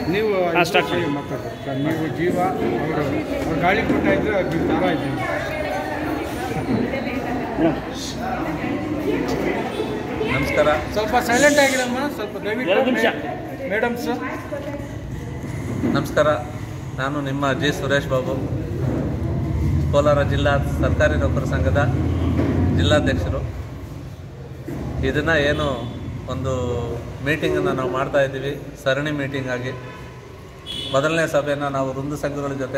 ನೀವು ಹಾ, start ಮಾಡಿ. ಮಾತಾಡ್ತಾರೆ ಸರ್ ನೀವು ಜೀವ ಅವರು ಅವ್ರು ಗಾಳಿ ಕೊಟ್ಟ ಇದ್ರೆ ಅದು ನೀವು ದಾರ ಇದ್ದೀವಿ ನಮಸ್ಕಾರ ಸ್ವಲ್ಪ ಸೈಲೆಂಟ್ ಆಗಿರಮ್ಮ ಸ್ವಲ್ಪ ಎರಡು ನಿಮಿಷ. ದಯವಿಟ್ಟು ಮೇಡಮ್ ಸರ್ ನಮಸ್ಕಾರ ನಾನು ನಿಮ್ಮ ಜಿ ಸುರೇಶ್ ಬಾಬು ಕೋಲಾರ ಜಿಲ್ಲಾ ಸರ್ಕಾರಿ ನೌಕರ ಸಂಘದ ಜಿಲ್ಲಾಧ್ಯಕ್ಷರು ಇದನ್ನು ಏನು ಒಂದು ಮೀಟಿಂಗನ್ನು ನಾವು ಮಾಡ್ತಾ ಇದ್ದೀವಿ ಸರಣಿ ಮೀಟಿಂಗ್ ಆಗಿ ಮೊದಲನೇ ಸಭೆನ ನಾವು ವೃಂದ ಸಂಘಗಳ ಜೊತೆ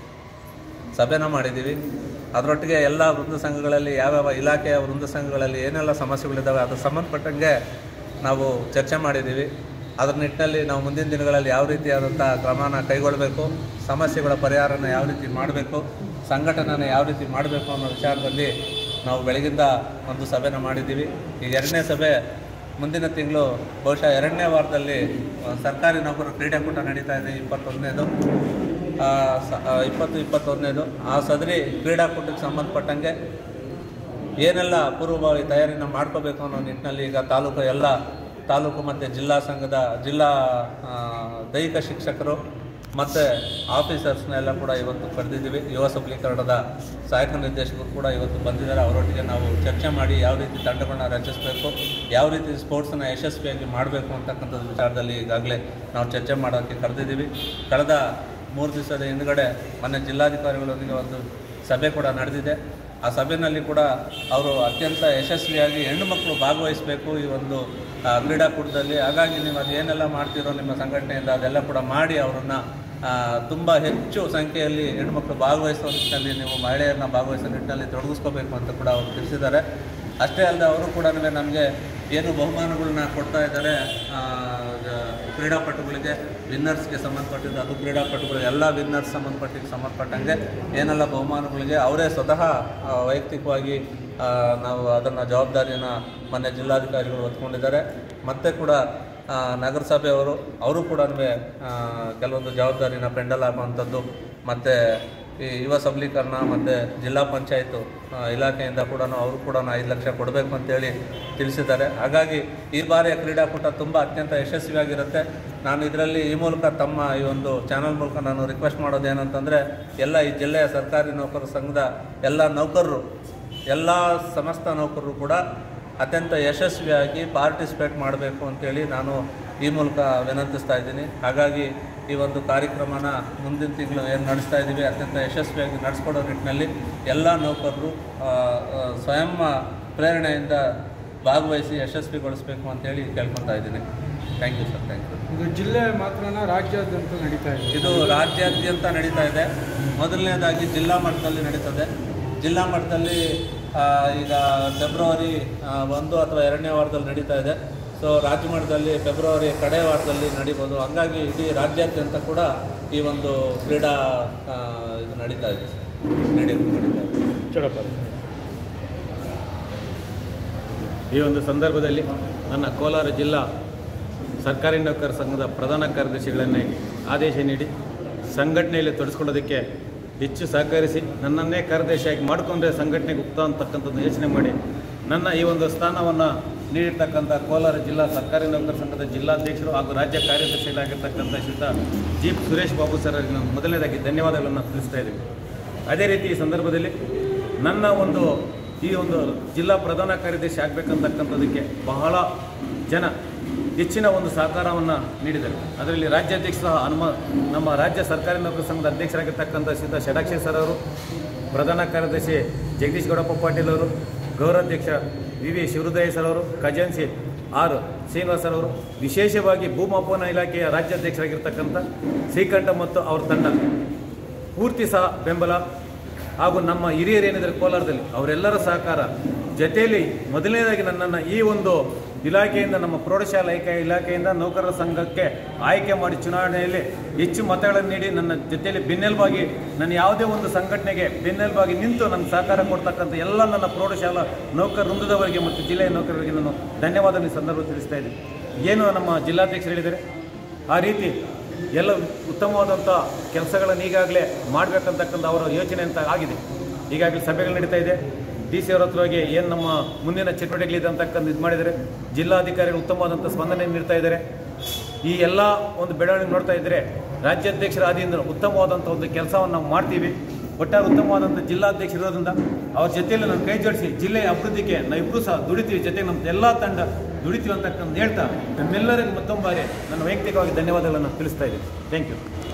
ಸಭೆನ ಮಾಡಿದ್ದೀವಿ ಅದರೊಟ್ಟಿಗೆ ಎಲ್ಲ ವೃಂದ ಸಂಘಗಳಲ್ಲಿ ಯಾವ್ಯಾವ ಇಲಾಖೆಯ ವೃಂದ ಸಂಘಗಳಲ್ಲಿ ಏನೆಲ್ಲ ಸಮಸ್ಯೆಗಳಿದ್ದಾವೆ ಅದ್ರ ಸಂಬಂಧಪಟ್ಟಂಗೆ ನಾವು ಚರ್ಚೆ ಮಾಡಿದ್ದೀವಿ ಅದರ ನಿಟ್ಟಿನಲ್ಲಿ ನಾವು ಮುಂದಿನ ದಿನಗಳಲ್ಲಿ ಯಾವ ರೀತಿಯಾದಂಥ ಕ್ರಮನ ಕೈಗೊಳ್ಳಬೇಕು ಸಮಸ್ಯೆಗಳ ಪರಿಹಾರನ ಯಾವ ರೀತಿ ಮಾಡಬೇಕು ಸಂಘಟನೆನ ಯಾವ ರೀತಿ ಮಾಡಬೇಕು ಅನ್ನೋ ವಿಚಾರದಲ್ಲಿ ನಾವು ಬೆಳಗಿಂದ ಒಂದು ಸಭೆನ ಮಾಡಿದ್ದೀವಿ ಈಗ ಎರಡನೇ ಸಭೆ ಮುಂದಿನ ತಿಂಗಳು ಬಹುಶಃ ಎರಡನೇ ವಾರದಲ್ಲಿ ಆ, ಸರ್ಕಾರಿ ನೌಕರರ ಕ್ರೀಡಾಕೂಟ ನಡೀತಾ ಇದೆ ಇಪ್ಪತ್ತೊಂದನೇದು ಆ, ಸ- ಆ, ಇಪ್ಪತ್ತು ಇಪ್ಪತ್ತೊಂದನೇದು ಆ ಸದರಿ ಕ್ರೀಡಾಕೂಟಕ್ಕೆ ಸಂಬಂಧಪಟ್ಟಂಗೆ ಏನೆಲ್ಲ ಪೂರ್ವಭಾವಿ ತಯಾರಿನ ಮಾಡ್ಕೋಬೇಕು ಅನ್ನೋ ನಿಟ್ಟಿನಲ್ಲಿ ಈಗ ತಾಲೂಕು ಎಲ್ಲ ತಾಲೂಕು ಮತ್ತು ಜಿಲ್ಲಾ ಸಂಘದ ಜಿಲ್ಲಾ ಆ, ದೈಹಿಕ ಶಿಕ್ಷಕರು ಮತ್ತು ಆಫೀಸರ್ಸ್ನೆಲ್ಲ ಕೂಡ ಇವತ್ತು ಕರೆದಿದ್ದೀವಿ ಯುವ ಸಬಲೀಕರಣದ ಸಹಾಯಕ ನಿರ್ದೇಶಕರು ಕೂಡ ಇವತ್ತು ಬಂದಿದ್ದಾರೆ ಅವರೊಟ್ಟಿಗೆ ನಾವು ಚರ್ಚೆ ಮಾಡಿ ಯಾವ ರೀತಿ ತಂಡಗಳನ್ನ ರಚಿಸಬೇಕು ಯಾವ ರೀತಿ ಸ್ಪೋರ್ಟ್ಸನ್ನು ಯಶಸ್ವಿಯಾಗಿ ಮಾಡಬೇಕು ಅಂತಕ್ಕಂಥದ್ದು ವಿಚಾರದಲ್ಲಿ ಈಗಾಗಲೇ ನಾವು ಚರ್ಚೆ ಮಾಡೋಕ್ಕೆ ಕರೆದಿದ್ದೀವಿ ಕಳೆದ ಮೂರು ದಿವಸದ ಹಿಂದುಗಡೆ ಮೊನ್ನೆ ಜಿಲ್ಲಾಧಿಕಾರಿಗಳೊಂದಿಗೆ ಒಂದು ಸಭೆ ಕೂಡ ನಡೆದಿದೆ ಆ ಸಭೆಯಲ್ಲಿ ಕೂಡ ಅವರು ಅತ್ಯಂತ ಯಶಸ್ವಿಯಾಗಿ ಹೆಣ್ಣು ಮಕ್ಕಳು ಭಾಗವಹಿಸಬೇಕು ಈ ಒಂದು ಆ, ಕ್ರೀಡಾಕೂಟದಲ್ಲಿ ಹಾಗಾಗಿ ನೀವು ಅದು ಏನೆಲ್ಲ ಮಾಡ್ತೀರೋ ನಿಮ್ಮ ಸಂಘಟನೆಯಿಂದ ಅದೆಲ್ಲ ಕೂಡ ಮಾಡಿ ಅವರನ್ನು ತುಂಬ ಹೆಚ್ಚು ಸಂಖ್ಯೆಯಲ್ಲಿ ಹೆಣ್ಮಕ್ಳು ಭಾಗವಹಿಸೋ ನಿಟ್ಟಿನಲ್ಲಿ ನೀವು ಮಹಿಳೆಯರನ್ನ ಭಾಗವಹಿಸೋ ನಿಟ್ಟಿನಲ್ಲಿ ತೊಡಗಿಸ್ಕೋಬೇಕು ಅಂತ ಕೂಡ ಅವರು ತಿಳಿಸಿದ್ದಾರೆ ಅಷ್ಟೇ ಅಲ್ಲದೆ ಅವರು ಕೂಡ ನಮಗೆ ಏನು ಬಹುಮಾನಗಳನ್ನ ಕೊಡ್ತಾ ಇದ್ದಾರೆ ಆ, ಗ- ಕ್ರೀಡಾಪಟುಗಳಿಗೆ ವಿನ್ನರ್ಸ್ಗೆ ಸಂಬಂಧಪಟ್ಟಿದ್ದು ಅದು ಕ್ರೀಡಾಪಟುಗಳು ಎಲ್ಲ ವಿನ್ನರ್ಸ್ ಸಂಬಂಧಪಟ್ಟಿಗೆ ಸಂಬಂಧಪಟ್ಟಂಗೆ ಏನೆಲ್ಲ ಬಹುಮಾನಗಳಿಗೆ ಅವರೇ ಸ್ವತಃ ಆ, ವೈಯಕ್ತಿಕವಾಗಿ ಆ, ನಾವು ಅದನ್ನು ಜವಾಬ್ದಾರಿಯನ್ನು ಮೊನ್ನೆ ಜಿಲ್ಲಾಧಿಕಾರಿಗಳು ಹೊತ್ಕೊಂಡಿದ್ದಾರೆ ಮತ್ತೆ ಕೂಡ ಆ, ನಗರಸಭೆಯವರು ಅವರು ಕೂಡ ಕೆಲವೊಂದು ಜವಾಬ್ದಾರಿನ ಪೆಂಡಲ್ ಆಗುವಂಥದ್ದು ಮತ್ತು ಈ ಯುವ ಸಬಲೀಕರಣ ಮತ್ತು ಜಿಲ್ಲಾ ಪಂಚಾಯತು ಆ, ಇಲಾಖೆಯಿಂದ ಕೂಡ ಅವರು ಕೂಡ ಐದು ಲಕ್ಷ ಕೊಡಬೇಕು ಅಂತೇಳಿ ತಿಳಿಸಿದ್ದಾರೆ ಹಾಗಾಗಿ ಈ ಬಾರಿಯ ಕ್ರೀಡಾಕೂಟ ತುಂಬ ಅತ್ಯಂತ ಯಶಸ್ವಿಯಾಗಿರುತ್ತೆ ನಾನು ಇದರಲ್ಲಿ ಈ ಮೂಲಕ ತಮ್ಮ ಈ ಒಂದು ಚಾನಲ್ ಮೂಲಕ ನಾನು ರಿಕ್ವೆಸ್ಟ್ ಮಾಡೋದೇನಂತಂದರೆ ಎಲ್ಲ ಈ ಜಿಲ್ಲೆಯ ಸರ್ಕಾರಿ ನೌಕರರ ಸಂಘದ ಎಲ್ಲ ನೌಕರರು ಎಲ್ಲ ಸಮಸ್ತ ನೌಕರರು ಕೂಡ ಅತ್ಯಂತ ಯಶಸ್ವಿಯಾಗಿ ಪಾರ್ಟಿಸಿಪೇಟ್ ಮಾಡಬೇಕು ಅಂತೇಳಿ ನಾನು ಈ ಮೂಲಕ ವಿನಂತಿಸ್ತಾ ಇದ್ದೀನಿ ಹಾಗಾಗಿ ಈ ಒಂದು ಕಾರ್ಯಕ್ರಮನ ಮುಂದಿನ ತಿಂಗಳು ಏನು ನಡೆಸ್ತಾ ಇದ್ದೀವಿ ಅತ್ಯಂತ ಯಶಸ್ವಿಯಾಗಿ ನಡೆಸ್ಕೊಡೋ ನಿಟ್ಟಿನಲ್ಲಿ ಎಲ್ಲ ನೌಕರರು ಆ, ಆ, ಸ್ವಯಂ ಪ್ರೇರಣೆಯಿಂದ ಭಾಗವಹಿಸಿ ಯಶಸ್ವಿಗೊಳಿಸಬೇಕು ಅಂತೇಳಿ ಕೇಳ್ಕೊತಾ ಇದ್ದೀನಿ thank you sir thank you ಇದು ಜಿಲ್ಲೆ ಮಾತ್ರನ ರಾಜ್ಯಾದ್ಯಂತ ನಡೀತಾ ಇದೆ ಇದು ರಾಜ್ಯಾದ್ಯಂತ ನಡೀತಾ ಇದೆ ಮೊದಲನೇದಾಗಿ ಜಿಲ್ಲಾ ಮಟ್ಟದಲ್ಲಿ ನಡೀತದೆ ಜಿಲ್ಲಾ ಮಟ್ಟದಲ್ಲಿ ಆ, ಈಗ ಫೆಬ್ರವರಿ ಆ, ಒಂದು ಅಥವಾ ಎರಡನೇ ವಾರದಲ್ಲಿ ನಡೀತಾ ಇದೆ ಸೊ ರಾಜ್ಯ ಮಟ್ಟದಲ್ಲಿ ಫೆಬ್ರವರಿ ಕಡೆ ವಾರದಲ್ಲಿ ನಡೀಬೋದು ಹಂಗಾಗಿ ಇಡೀ ರಾಜ್ಯಾದ್ಯಂತ ಕೂಡ ಈ ಒಂದು ಕ್ರೀಡಾ ಆ, ಇದು ನಡೀತಾ ಇದೆ ನಡೀ ನಡೀತಾ ಇದೆ ಚಲೋಪ್ಪ ಈ ಒಂದು ಸಂದರ್ಭದಲ್ಲಿ ನನ್ನ ಕೋಲಾರ ಜಿಲ್ಲಾ ಸರ್ಕಾರಿ ನೌಕರ ಸಂಘದ ಪ್ರಧಾನ ಕಾರ್ಯದರ್ಶಿಗಳನ್ನೇ ಆದೇಶ ನೀಡಿ ಸಂಘಟನೆಯಲ್ಲಿ ತೊಡಗಿಸ್ಕೊಳ್ಳೋದಕ್ಕೆ ಹೆಚ್ಚು ಸಹಕರಿಸಿ ನನ್ನನ್ನೇ ಕಾರ್ಯದರ್ಶಿಯಾಗಿ ಮಾಡಿಕೊಂಡ್ರೆ ಸಂಘಟನೆಗೆ ಉಕ್ತ ಅಂತಕ್ಕಂಥದ್ದು ಯೋಚನೆ ಮಾಡಿ ನನ್ನ ಈ ಒಂದು ಸ್ಥಾನವನ್ನು ನೀಡಿರ್ತಕ್ಕಂಥ ಕೋಲಾರ ಜಿಲ್ಲಾ ಸರ್ಕಾರಿ ನೌಕರ ಸಂಘದ ಜಿಲ್ಲಾಧ್ಯಕ್ಷರು ಹಾಗೂ ರಾಜ್ಯ ಕಾರ್ಯದರ್ಶಿಗಳಾಗಿರ್ತಕ್ಕಂಥ ಶ್ರೀತ ಜಿ ಸುರೇಶ್ ಬಾಬು ಸರ್ ಅವರಿಗೆ ನಾನು ಮೊದಲನೇದಾಗಿ ಧನ್ಯವಾದಗಳನ್ನು ತಿಳಿಸ್ತಾ ಇದ್ದೀವಿ ಅದೇ ರೀತಿ ಈ ಸಂದರ್ಭದಲ್ಲಿ ನನ್ನ ಒಂದು ಈ ಒಂದು ಜಿಲ್ಲಾ ಪ್ರಧಾನ ಕಾರ್ಯದರ್ಶಿ ಆಗಬೇಕಂತಕ್ಕಂಥದ್ದಕ್ಕೆ ಬಹಳ ಜನ ಹೆಚ್ಚಿನ ಒಂದು ಸಹಕಾರವನ್ನು ನೀಡಿದ್ದಾರೆ ಅದರಲ್ಲಿ ರಾಜ್ಯಾಧ್ಯಕ್ಷ ಸಹ ಹನುಮ ನಮ್ಮ ರಾಜ್ಯ ಸರ್ಕಾರಿ ನೌಕರ ಸಂಘದ ಅಧ್ಯಕ್ಷರಾಗಿರ್ತಕ್ಕಂಥ ಶ್ರೀತ ಷಡಾಕ್ಷಿ ಸರ್ ಅವರು ಪ್ರಧಾನ ಕಾರ್ಯದರ್ಶಿ ಜಗದೀಶ್ ಗೌಡಪ್ಪ ಪಾಟೀಲ್ ಅವರು ಗೌರವಾಧ್ಯಕ್ಷ ವಿ ವಿ ಶಿವರುದಯ ಸರ್ ಅವರು ಖಜಾನ್ಸಿ ಆರ್ ಶ್ರೀನಿವಾಸ್ ಸರ್ ಅವರು ವಿಶೇಷವಾಗಿ ಭೂಮಾಪನ ಇಲಾಖೆಯ ರಾಜ್ಯಾಧ್ಯಕ್ಷರಾಗಿರ್ತಕ್ಕಂಥ ಶ್ರೀಕಂಠ ಮತ್ತು ಅವ್ರ ತಂಡ ಪೂರ್ತಿ ಸಹ ಬೆಂಬಲ ಹಾಗೂ ನಮ್ಮ ಹಿರಿಯರು ಏನಿದ್ದಾರೆ ಕೋಲಾರದಲ್ಲಿ ಅವರೆಲ್ಲರ ಸಹಕಾರ ಜೊತೆಯಲ್ಲಿ ಮೊದಲನೇದಾಗಿ ನನ್ನನ್ನು ಈ ಒಂದು ಇಲಾಖೆಯಿಂದ ನಮ್ಮ ಪ್ರೌಢಶಾಲಾ ಇಲಾಖೆ ಇಲಾಖೆಯಿಂದ ನೌಕರರ ಸಂಘಕ್ಕೆ ಆಯ್ಕೆ ಮಾಡಿ ಚುನಾವಣೆಯಲ್ಲಿ ಹೆಚ್ಚು ಮತಗಳನ್ನು ನೀಡಿ ನನ್ನ ಜೊತೆಯಲ್ಲಿ ಬೆನ್ನೆಲುಬಾಗಿ ನನ್ನ ಯಾವುದೇ ಒಂದು ಸಂಘಟನೆಗೆ ಬೆನ್ನೆಲುಬಾಗಿ ನಿಂತು ನನ್ನ ಸಹಕಾರ ಕೊಡ್ತಕ್ಕಂಥ ಎಲ್ಲ ನನ್ನ ಪ್ರೌಢಶಾಲಾ ನೌಕರ ವೃಂದದವರಿಗೆ ಮತ್ತು ಜಿಲ್ಲೆಯ ನೌಕರರಿಗೆ ನಾನು ಧನ್ಯವಾದ ಈ ಸಂದರ್ಭ ತಿಳಿಸ್ತಾ ಇದ್ದೀನಿ ಏನು ನಮ್ಮ ಜಿಲ್ಲಾಧ್ಯಕ್ಷರು ಹೇಳಿದ್ದಾರೆ ಆ ರೀತಿ ಎಲ್ಲ ಉತ್ತಮವಾದಂಥ ಕೆಲಸಗಳನ್ನು ಈಗಾಗಲೇ ಮಾಡಬೇಕಂತಕ್ಕಂಥ ಅವರ ಯೋಚನೆ ಅಂತ ಆಗಿದೆ ಈಗಾಗಲೇ ಸಭೆಗಳು ನಡೀತಾ ಇದೆ ಡಿ ಸಿ ಅವ್ರ ಹತ್ರ ಹೋಗಿ ಏನು ನಮ್ಮ ಮುಂದಿನ ಚಟುವಟಿಕೆಗಳಿದೆ ಅಂತಕ್ಕಂಥ ಇದು ಮಾಡಿದ್ದಾರೆ ಜಿಲ್ಲಾಧಿಕಾರಿಗಳು ಉತ್ತಮವಾದಂಥ ಸ್ಪಂದನೆ ನೀಡ್ತಾ ಇದ್ದಾರೆ ಈ ಎಲ್ಲ ಒಂದು ಬೆಳವಣಿಗೆ ನೋಡ್ತಾ ಇದ್ದರೆ ರಾಜ್ಯಾಧ್ಯಕ್ಷರ ಆದಿಯಿಂದ ಉತ್ತಮವಾದಂಥ ಒಂದು ಕೆಲಸವನ್ನು ನಾವು ಮಾಡ್ತೀವಿ ಒಟ್ಟಾರೆ ಉತ್ತಮವಾದಂಥ ಜಿಲ್ಲಾಧ್ಯಕ್ಷರಿರೋದ್ರಿಂದ ಅವ್ರ ಜೊತೆಯಲ್ಲಿ ನಾನು ಕೈ ಜೋಡಿಸಿ ಜಿಲ್ಲೆಯ ಅಭಿವೃದ್ಧಿಗೆ ನಾವಿಬ್ಬರು ಸಹ ದುಡಿತೀವಿ ಜೊತೆಗೆ ನಮ್ಮ ಎಲ್ಲ ತಂಡ ದುಡಿತೀವಿ ಅಂತಕ್ಕಂಥ ಹೇಳ್ತಾ ನಮ್ಮೆಲ್ಲರಿಗೂ ಮತ್ತೊಂದು ಬಾರಿ ನನ್ನ ವೈಯಕ್ತಿಕವಾಗಿ ಧನ್ಯವಾದಗಳನ್ನು ತಿಳಿಸ್ತಾ ಇದ್ದೀನಿ ಥ್ಯಾಂಕ್ ಯು